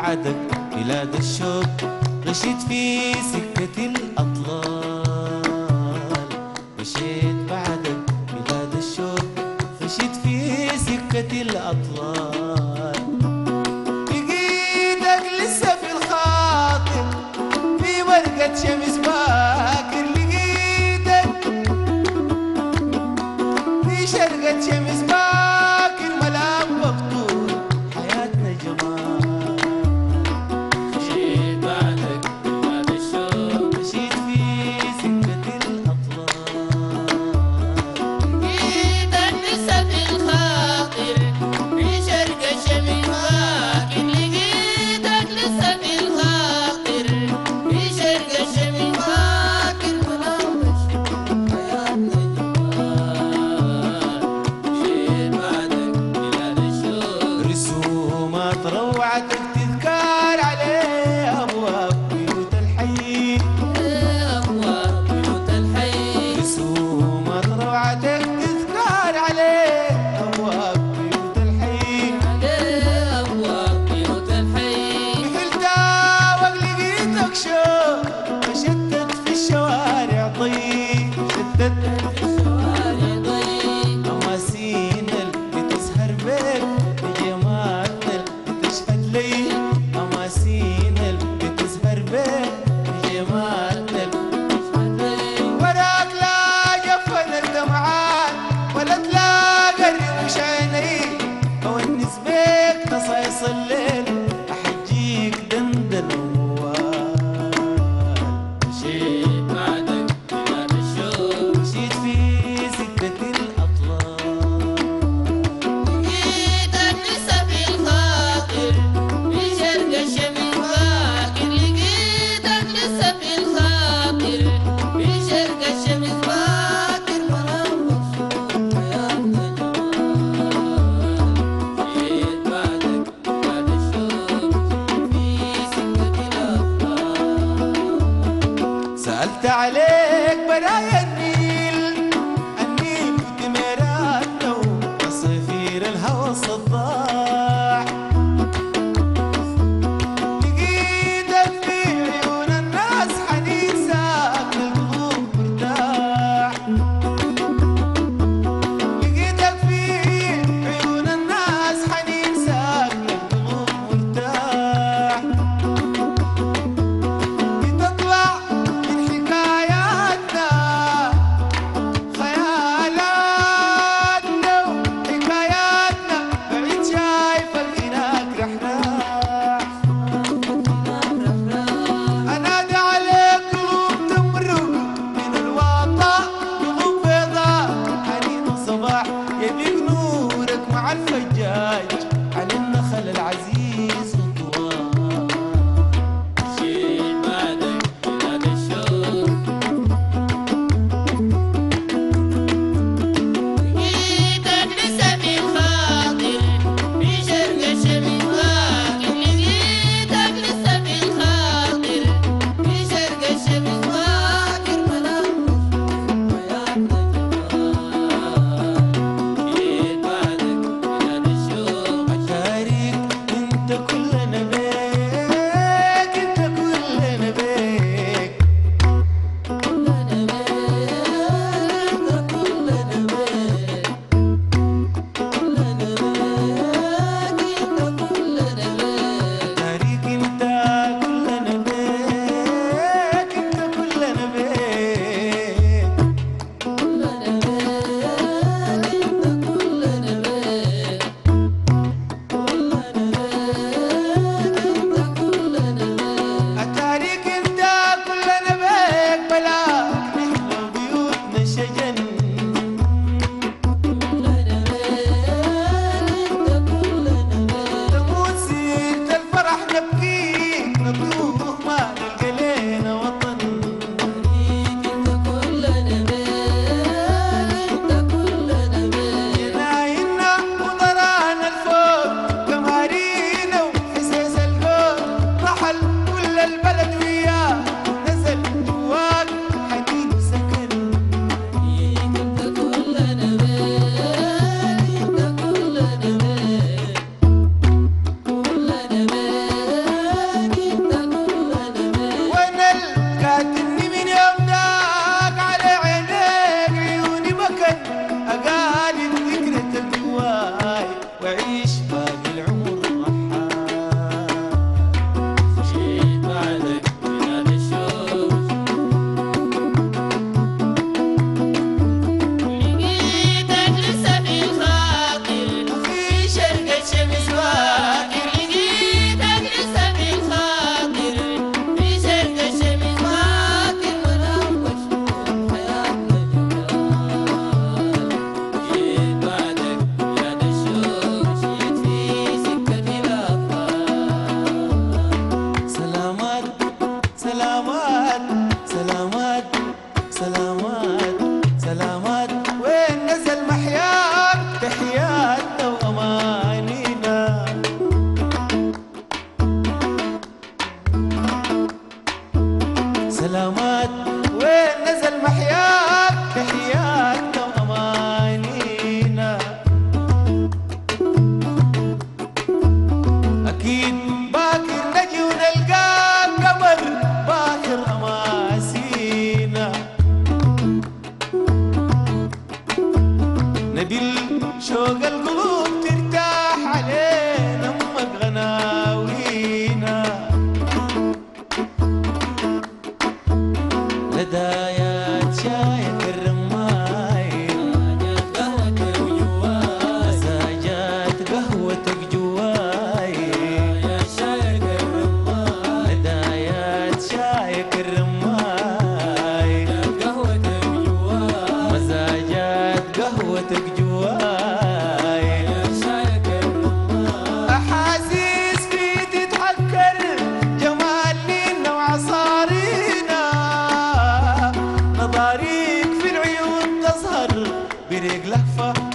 بعدك بلاد الشوق مشيت في سكة الأطلال مشيت بعدك بلاد الشوق مشيت في سكة الأطلال لقيتك لسه في الخاطر في ورقة شمس باكر لقيتك في شرقة شمس باكر ملام مقطوع حياتنا جمال مشيت بعدك بلاد الشوق مشيت في سكة الأطلال لقيتك لسه في الخاطر في شرق الشمس باكر لقيتك لسه في الخاطر في شرق الشمس باكر ملامس حياتنا جمال مشيت بعدك بلاد الشوق رسومات روعتك تذكار عليه أبواب بيوت الحي أبواب بيوت الحي رسومات روعتك تذكار عليه أبواب بيوت الحي أبواب بيوت الحي حلتا ولقيتك شوق وشتت في الشوارع ضيق شتت الشوارع ضيق أماسينا اللي تسهر بيك بجمالنا اللي تشهد لي أماسينا اللي تسهر بيك بجمالنا اللي وراك لا جفن الدمعات ولا تلاقى الرموش عيني أونس بيك نصايص الليل أحجيك دندن وموال مشيت بعدك بلاد الشوق مشيت في سكة الأطلال لقيتك لسه في الخاطر في شرق الشمس باكر لقيتك لسه في الخاطر في شرق الشمس باكر ملام مبسوط حياتنا جمال مشيت بعدك بلاد الشوق في سكة الأبطال سألت عليك برايا النيل النيل في تميراتنا وصفير الهوى الصداع لقيتك في عيون الناس حنين ساكن القلوب مرتاح لقيتك في عيون الناس حنين ساكن القلوب مرتاح بتطلع من حكاياتنا خيالاتنا وحكاياتنا بعيد شايفك هناك رحنا انادي عليك قلوب تمرق من الوطا قلوب بيضاء حنين وصباح يبيك نورك مع الفجاج على النخل العزيز وطوال مشيت بعدك بلاد الشوق لقيتك لسه في الخاطر في شرق الشمس باكر لقيتك لسه في الخاطر في شرق الشمس باكر ملامس حياتنا جمال مشيت بعدك بلاد الشوق وعيش باقي العمر رحال جيت بعدك بلاد الشوق لقيتك لسه في الخاطر في شرق الشمس واقر لقيتك لسه في الخاطر في شرق الشمس واقر ولو مشهور حياتنا جمال جيت بعدك بلاد الشوق مشيت في سكة الأطفال سلامات سلامات سلامات سلامات سلامات وين نزل محياك تحياتنا وامانينا سلامات وين نزل محياك تحياتنا وامانينا أكيد باكر نجي ونلقاك قمر باكر أماسينا نبيل شوق القلوب ترتاح علينا أمك غناوينا لدايات شايك الرمايل قهوة وجواي مساجات قهوتك جواي يا شايق الرمان هدايات شايك الرماي قهوة وجواي مزاجات قهوتك جواي يا شايق الرمان أحاسيس في تتحكر جمال لينا وعصارينا نظاريك في العيون تظهر بريق لهفة